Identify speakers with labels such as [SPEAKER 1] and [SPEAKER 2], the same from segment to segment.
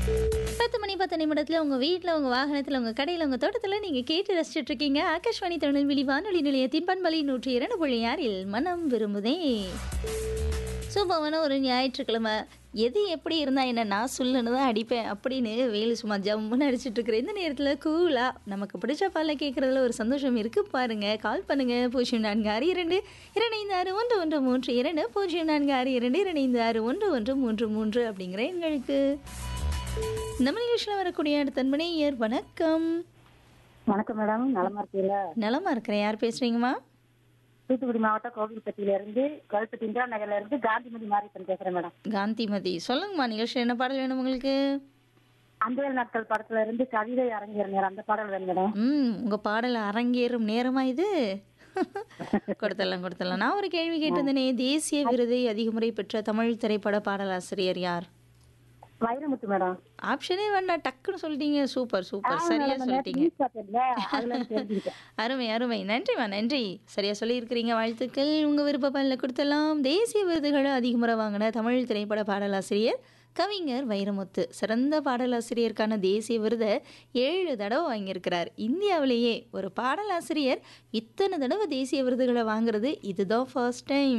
[SPEAKER 1] பத்து மணி பத்து நிமிடத்தில் உங்கள் வீட்டில் உங்கள் வாகனத்தில் உங்கள் கடையில் உங்கள் தோட்டத்தில் நீங்கள் கேட்டு ரசிச்சுட்டு இருக்கீங்க ஆகாஷ்வாணி திருநெல்வேலி வானொலி நிலையத்தின் பண்பலி நூற்றி இரண்டு புள்ளி ஆறில் மனம் விரும்புதே சூப்பரான ஒரு ஞாயிற்றுக்கிழமை எது எப்படி இருந்தால் என்ன நான் சொல்லுன்னு தான் அடிப்பேன் அப்படின்னு வேலு சும்மா ஜம்முன்னு அடிச்சிட்டு இருக்கிற இந்த நேரத்தில் கூலாக நமக்கு பிடிச்ச பால்ல கேட்குறதுல ஒரு சந்தோஷம் இருக்குது பாருங்க கால் பண்ணுங்க பூஜ்ஜியம் நான்கு ஆறு இரண்டு இரண்டு ஆறு ஒன்று ஒன்று மூன்று இரண்டு பூஜ்ஜியம் நான்கு ஆறு இரண்டு இரண்டு ஆறு ஒன்று ஒன்று மூன்று மூன்று அப்படிங்கிற எங்களுக்கு நம்ம நிகழ்ச்சியில் வரக்கூடிய அடுத்த மணியர் வணக்கம்
[SPEAKER 2] வணக்கம் மேடம் நலமா இருக்கீங்களா
[SPEAKER 1] நலமா இருக்கிறேன் யார் பேசுறீங்கம்மா
[SPEAKER 2] தூத்துக்குடி மாவட்டம் கோவில்பட்டியில இருந்து கழுப்பட்டி இந்திரா நகர்ல இருந்து காந்திமதி மாரியப்பன் பேசுறேன் மேடம்
[SPEAKER 1] காந்திமதி சொல்லுங்கம்மா நிகழ்ச்சியில் என்ன பாடல் வேணும் உங்களுக்கு
[SPEAKER 2] அன்பேல் நாட்கள் படத்துல இருந்து கவிதை அரங்கேற நேரம் அந்த பாடல் வேணும் மேடம்
[SPEAKER 1] ம் உங்கள் பாடல் அரங்கேறும் நேரமா இது கொடுத்துடலாம் கொடுத்துடலாம் நான் ஒரு கேள்வி கேட்டிருந்தேனே தேசிய விருதை அதிக முறை பெற்ற தமிழ் திரைப்பட பாடலாசிரியர் யார்
[SPEAKER 2] வைரமுத்து மேடம்
[SPEAKER 1] ஆப்ஷனே வேண்டாம் டக்குன்னு சொல்லிட்டீங்க சூப்பர் சூப்பர் சரியா சொல்லிட்டீங்க
[SPEAKER 2] நியூஸ் பார்த்தேன்ல அதுல இருந்து தெரிஞ்சுக்கிட்டேன்
[SPEAKER 1] அருமை அருமை நன்றிம்மா நன்றி சரியா சொல்லியிருக்கிறீங்க வாழ்த்துக்கள் உங்கள் விருப்ப பாடலில் கொடுத்தலாம் தேசிய விருதுகளை அதிக முறை வாங்கின தமிழ் திரைப்பட பாடலாசிரியர் கவிஞர் வைரமுத்து சிறந்த பாடலாசிரியருக்கான தேசிய விருதை ஏழு தடவை வாங்கியிருக்கிறார் இந்தியாவிலேயே ஒரு பாடலாசிரியர் இத்தனை தடவை தேசிய விருதுகளை வாங்குறது இதுதான் ஃபர்ஸ்ட் டைம்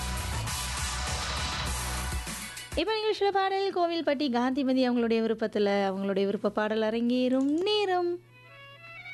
[SPEAKER 1] இப்போ நிகழ்ச்சியில் பாடல் கோவில்பட்டி காந்திமதி அவங்களுடைய விருப்பத்தில் அவங்களுடைய விருப்ப பாடல் அரங்கேறும் நேரம்